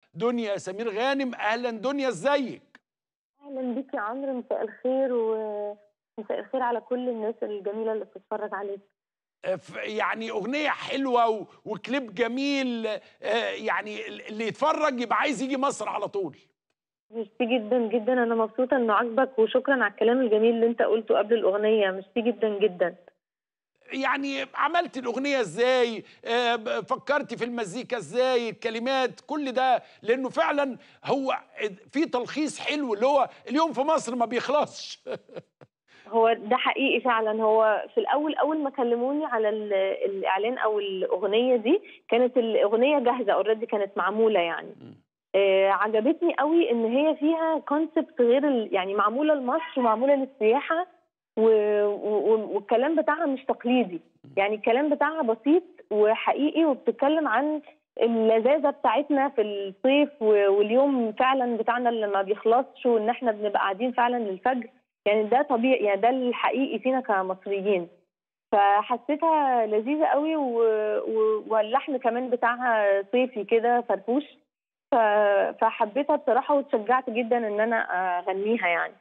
دنيا سمير غانم اهلا دنيا ازيك اهلا بيك يا عمرو مساء الخير ومساء الخير على كل الناس الجميله اللي بتتفرج عليك ف- يعني اغنيه حلوه و- وكليب جميل آه، يعني اللي يتفرج يبقى عايز يجي مصر على طول ميرسي جدا جدا انا مبسوطه انه عاجبك وشكرا على الكلام الجميل اللي انت قلته قبل الاغنيه ميرسي جدا جدا يعني عملت الاغنيه ازاي آه، ب- فكرتي في المزيكا ازاي الكلمات كل ده لانه فعلا هو في تلخيص حلو اللي هو اليوم في مصر ما بيخلصش هو ده حقيقي فعلا هو في الاول اول ما كلموني على ال- الاعلان او الاغنيه دي كانت الاغنيه جاهزه اوريدي كانت معموله يعني آه عجبتني قوي ان هي فيها كونسبت غير ال- يعني معموله لمصر ومعموله للسياحه و- و- والكلام بتاعها مش تقليدي يعني الكلام بتاعها بسيط وحقيقي وبتتكلم عن اللذاذه بتاعتنا في الصيف و- واليوم فعلا بتاعنا اللي ما بيخلصش وان احنا بنبقى قاعدين فعلا للفجر يعني ده طبيعي يعني ده الحقيقي فينا كمصريين فحسيتها لذيذه قوي و... و... واللحن كمان بتاعها صيفي كده فرفوش ف... فحبيتها بصراحه واتشجعت جدا ان انا اغنيها يعني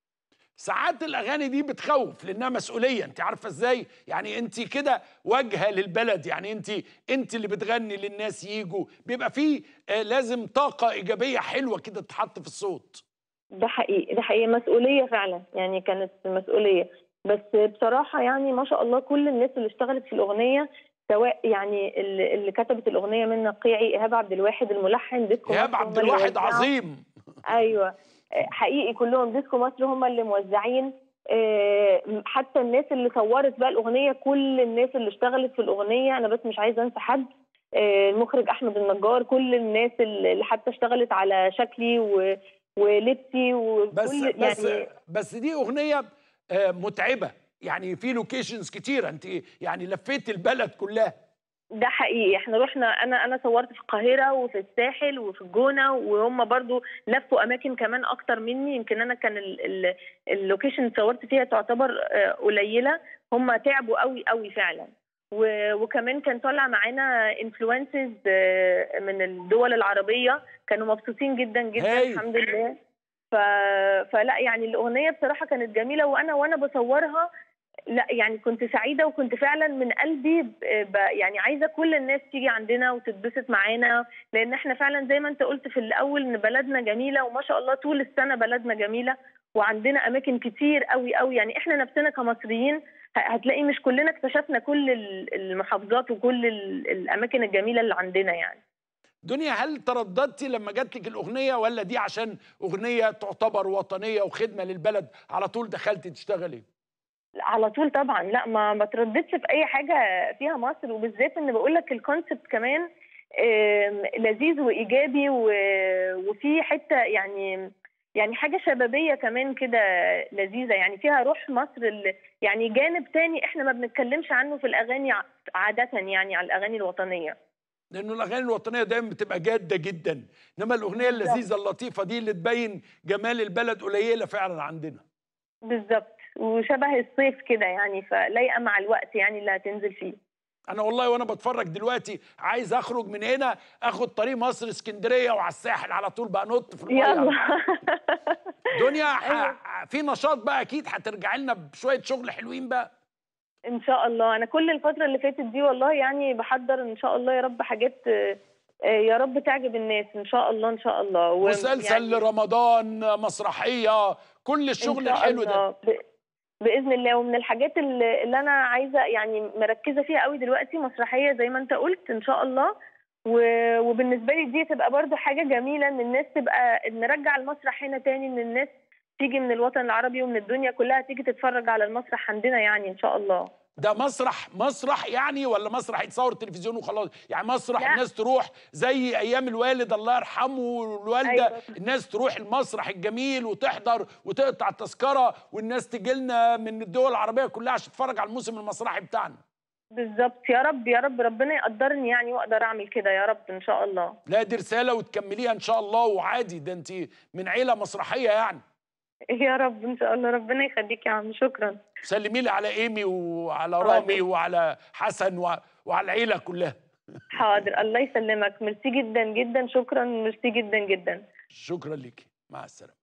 ساعات الاغاني دي بتخوف لانها مسؤوليه انت عارفه ازاي يعني انت كده واجهه للبلد يعني انت انت اللي بتغني للناس يجوا بيبقى فيه آه، لازم طاقه ايجابيه حلوه كده تتحط في الصوت ده حقيقي ده حقيقي مسؤوليه فعلا يعني كانت مسؤوليه بس بصراحه يعني ما شاء الله كل الناس اللي اشتغلت في الاغنيه سواء يعني اللي اللي كتبت الاغنيه من قيعي ايهاب عبد الواحد الملحن ديسكو ايهاب مصر هم عبد اللي الواحد وزعوا. عظيم ايوه حقيقي كلهم ديسكو مصر هم اللي موزعين آه، حتى الناس اللي صورت بقى الاغنيه كل الناس اللي اشتغلت في الاغنيه انا بس مش عايزه انسى حد آه، المخرج احمد النجار كل الناس اللي حتى اشتغلت على شكلي و- ولبسي وكل بس بس يعني بس دي اغنيه آه، متعبه يعني في لوكيشنز كتيره انت يعني لفيت البلد كلها ده حقيقي احنا رحنا انا انا صورت في القاهره وفي الساحل وفي الجونه وهم برضو لفوا اماكن كمان اكتر مني يمكن انا كان ال- ال- اللوكيشن اللي صورت فيها تعتبر آه، قليله هم تعبوا قوي قوي فعلا و- وكمان كان طالع معانا انفلونسز من الدول العربيه كانوا مبسوطين جدا جدا هاي. الحمد لله ف... فلا يعني الاغنيه بصراحه كانت جميله وانا وانا بصورها لا يعني كنت سعيده وكنت فعلا من قلبي ب... ب... يعني عايزه كل الناس تيجي عندنا وتتبسط معانا لان احنا فعلا زي ما انت قلت في الاول ان بلدنا جميله وما شاء الله طول السنه بلدنا جميله وعندنا اماكن كتير قوي قوي يعني احنا نفسنا كمصريين ه- هتلاقي مش كلنا اكتشفنا كل ال- المحافظات وكل ال- الاماكن الجميله اللي عندنا يعني دنيا هل ترددتي لما جات لك الاغنيه ولا دي عشان اغنيه تعتبر وطنيه وخدمه للبلد على طول دخلتي تشتغلي لا، على طول طبعا لا ما ما ترددش في اي حاجه فيها مصر وبالذات ان بقول لك الكونسبت كمان آم، لذيذ وايجابي و- وفي حته يعني يعني حاجه شبابيه كمان كده لذيذه يعني فيها روح مصر ال- يعني جانب تاني احنا ما بنتكلمش عنه في الاغاني ع- عاده يعني على الاغاني الوطنيه لانه الاغاني الوطنيه دايما بتبقى جاده جدا انما الاغنيه بالظبط. اللذيذه اللطيفه دي اللي تبين جمال البلد قليله فعلا عندنا بالظبط وشبه الصيف كده يعني فلايقه مع الوقت يعني اللي هتنزل فيه انا والله وانا بتفرج دلوقتي عايز اخرج من هنا اخد طريق مصر اسكندريه وعلى الساحل على طول بقى نط في الميه يلا دنيا ح... في نشاط بقى اكيد هترجع لنا بشويه شغل حلوين بقى ان شاء الله انا كل الفتره اللي فاتت دي والله يعني بحضر ان شاء الله يا رب حاجات آه، آه، يا رب تعجب الناس ان شاء الله ان شاء الله و- مسلسل يعني رمضان مسرحيه كل إن الشغل شاء الحلو ده الله. ب- باذن الله ومن الحاجات اللي اللي انا عايزه يعني مركزه فيها قوي دلوقتي مسرحيه زي ما انت قلت ان شاء الله و- وبالنسبه لي دي تبقى برضو حاجه جميله ان الناس تبقى نرجع المسرح هنا تاني ان الناس تيجي من الوطن العربي ومن الدنيا كلها تيجي تتفرج على المسرح عندنا يعني ان شاء الله ده مسرح مسرح يعني ولا مسرح يتصور تلفزيون وخلاص يعني مسرح لا. الناس تروح زي ايام الوالد الله يرحمه والوالده أيوة. الناس تروح المسرح الجميل وتحضر وتقطع التذكره والناس تجي لنا من الدول العربيه كلها عشان تتفرج على الموسم المسرحي بتاعنا بالظبط يا رب يا رب ربنا يقدرني يعني واقدر اعمل كده يا رب ان شاء الله لا دي رساله وتكمليها ان شاء الله وعادي ده انت من عيله مسرحيه يعني يا رب ان شاء الله ربنا يخليك يا عم شكرا سلمي لي على ايمي وعلى حاضر. رامي وعلى حسن و... وعلى العيله كلها حاضر الله يسلمك ميرسي جدا جدا شكرا ميرسي جدا جدا شكرا ليكي مع السلامه